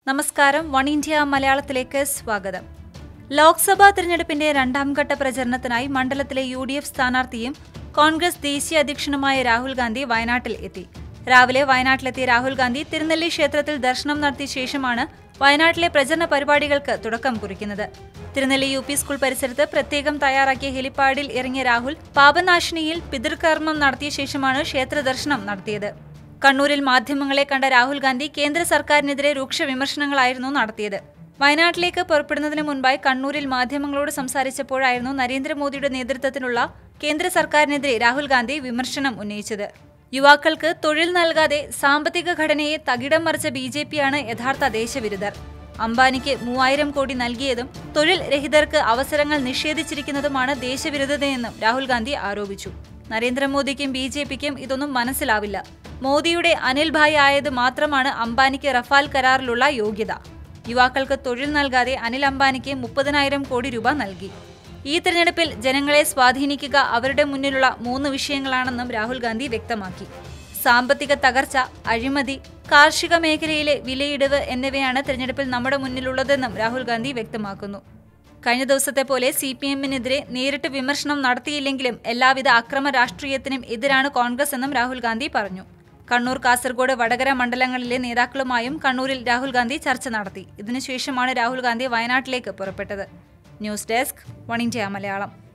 നമസ്കാരം one India മലയാളത്തിലേക്ക് സ്വാഗതം ലോക്സഭാ തിരഞ്ഞെടുപ്പിന്റെ രണ്ടാം ഘട്ട പ്രചരണത്തിനായി മണ്ഡലത്തിലെ യു ഡി എഫ് സ്ഥാനാർത്ഥിയും കോൺഗ്രസ് ദേശീയ അധ്യക്ഷനുമായ രാഹുൽ ഗാന്ധി വയനാട്ടിൽ എത്തി രാവിലെ വയനാട്ടിലെത്തിയ രാഹുൽ ഗാന്ധി തിരുനെല്ലി ക്ഷേത്രത്തിൽ ദർശനം നടത്തിയ ശേഷമാണ് വയനാട്ടിലെ പ്രചരണ പരിപാടികൾക്ക് തുടക്കം കുറിക്കുന്നത് തിരുനെല്ലി യു പി സ്കൂൾ പരിസരത്ത് പ്രത്യേകം തയ്യാറാക്കിയ ഹെലിപ്പാഡിൽ ഇറങ്ങിയ രാഹുൽ പാപനാശിനിയിൽ പിതൃകർമ്മം നടത്തിയ ശേഷമാണ് ക്ഷേത്ര ദർശനം നടത്തിയത് കണ്ണൂരിൽ മാധ്യമങ്ങളെ കണ്ട രാഹുൽ ഗാന്ധി കേന്ദ്ര സർക്കാരിനെതിരെ രൂക്ഷ വിമർശനങ്ങളായിരുന്നു നടത്തിയത് വയനാട്ടിലേക്ക് പുറപ്പെടുന്നതിന് മുൻപായി കണ്ണൂരിൽ മാധ്യമങ്ങളോട് സംസാരിച്ചപ്പോഴായിരുന്നു നരേന്ദ്രമോദിയുടെ നേതൃത്വത്തിലുള്ള കേന്ദ്ര സർക്കാരിനെതിരെ രാഹുൽ ഗാന്ധി വിമർശനം ഉന്നയിച്ചത് യുവാക്കൾക്ക് തൊഴിൽ നൽകാതെ സാമ്പത്തിക ഘടനയെ തകിടം മറിച്ച ബി ജെ പിയാണ് യഥാർത്ഥ ദേശവിരുദ്ധർ അംബാനിക്ക് മൂവായിരം കോടി നൽകിയതും തൊഴിൽ രഹിതർക്ക് അവസരങ്ങൾ നിഷേധിച്ചിരിക്കുന്നതുമാണ് ദേശവിരുദ്ധതയെന്നും രാഹുൽ ഗാന്ധി ആരോപിച്ചു നരേന്ദ്രമോദിക്കും ബി ജെ പിക്കും ഇതൊന്നും മനസ്സിലാവില്ല മോദിയുടെ അനിൽ ഭായ് ആയത് മാത്രമാണ് അംബാനിക്ക് റഫാൽ കരാറിലുള്ള യോഗ്യത യുവാക്കൾക്ക് തൊഴിൽ നൽകാതെ അനിൽ അംബാനിക്ക് മുപ്പതിനായിരം കോടി രൂപ നൽകി ഈ തിരഞ്ഞെടുപ്പിൽ ജനങ്ങളെ സ്വാധീനിക്കുക അവരുടെ മുന്നിലുള്ള മൂന്ന് വിഷയങ്ങളാണെന്നും രാഹുൽ ഗാന്ധി വ്യക്തമാക്കി സാമ്പത്തിക തകർച്ച അഴിമതി കാർഷിക മേഖലയിലെ വിലയിടിവ് എന്നിവയാണ് തിരഞ്ഞെടുപ്പിൽ നമ്മുടെ മുന്നിലുള്ളതെന്നും രാഹുൽ ഗാന്ധി വ്യക്തമാക്കുന്നു കഴിഞ്ഞ ദിവസത്തെ പോലെ സി പി എമ്മിനെതിരെ നേരിട്ട് വിമർശനം നടത്തിയില്ലെങ്കിലും എല്ലാവിധ അക്രമ രാഷ്ട്രീയത്തിനും എതിരാണ് കോൺഗ്രസ് എന്നും രാഹുൽ ഗാന്ധി പറഞ്ഞു കണ്ണൂർ കാസർഗോഡ് വടകര മണ്ഡലങ്ങളിലെ നേതാക്കളുമായും കണ്ണൂരിൽ രാഹുൽ ഗാന്ധി ചർച്ച നടത്തി ഇതിനുശേഷമാണ് രാഹുൽ ഗാന്ധി വയനാട്ടിലേക്ക് പുറപ്പെട്ടത് news desk One India Malayalam